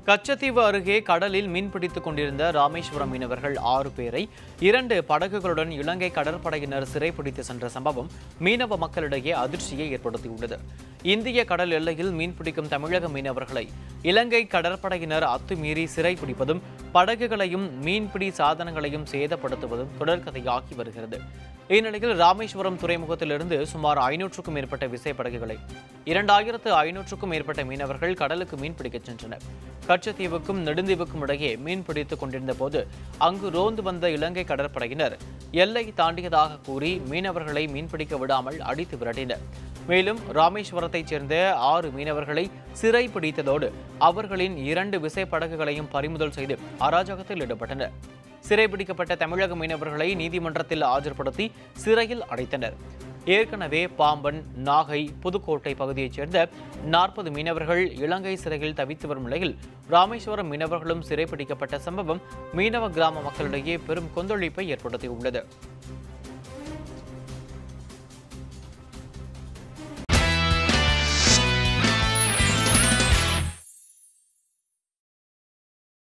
கச்சத்தீவு அருகே கடலில் மீன்பிடித்துக் கொண்டிருந்த ராமேஸ்வரம் மீனவர்கள் ஆறு பேரை இரண்டு படகுகளுடன் இலங்கை கடற்படையினர் சிறைப்பிடித்து சென்ற சம்பவம் மீனவ மக்களிடையே அதிர்ச்சியை ஏற்படுத்தியுள்ளது இந்திய கடல் எல்லையில் மீன்பிடிக்கும் தமிழக மீனவர்களை இலங்கை கடற்படையினர் அத்துமீறி சிறைப்பிடிப்பதும் படகுகளையும் மீன்பிடி சாதனங்களையும் சேதப்படுத்துவதும் தொடர்கதையாகி வருகிறது இந்நிலையில் ராமேஸ்வரம் துறைமுகத்திலிருந்து சுமார் ஐநூற்றுக்கும் மேற்பட்ட விசைப்படகுகளை இரண்டாயிரத்து ஐநூற்றுக்கும் மேற்பட்ட மீனவர்கள் கடலுக்கு மீன்பிடிக்கச் சென்றனர் கச்சத்தீவுக்கும் நெடுந்தீவுக்கும் இடையே மீன் பிடித்துக் கொண்டிருந்த போது அங்கு ரோந்து வந்த இலங்கை கடற்படையினர் எல்லை தாண்டியதாக கூறி மீனவர்களை மீன்பிடிக்க விடாமல் அடித்து விரட்டினர் மேலும் ராமேஸ்வரத்தைச் சேர்ந்த ஆறு மீனவர்களை சிறை பிடித்ததோடு அவர்களின் இரண்டு விசைப்படகுகளையும் பறிமுதல் செய்து அராஜகத்தில் ஈடுபட்டனர் சிறைபிடிக்கப்பட்ட தமிழக மீனவர்களை நீதிமன்றத்தில் ஆஜர்படுத்தி சிறையில் அடைத்தனர் ஏற்கனவே பாம்பன் நாகை புதுக்கோட்டை பகுதியைச் சேர்ந்த நாற்பது மீனவர்கள் இலங்கை சிறையில் தவித்து வரும் நிலையில் ராமேஸ்வரம் மீனவர்களும் சிறைபிடிக்கப்பட்ட சம்பவம் மீனவ கிராம மக்களிடையே பெரும் கொந்தளிப்பை ஏற்படுத்தியுள்ளது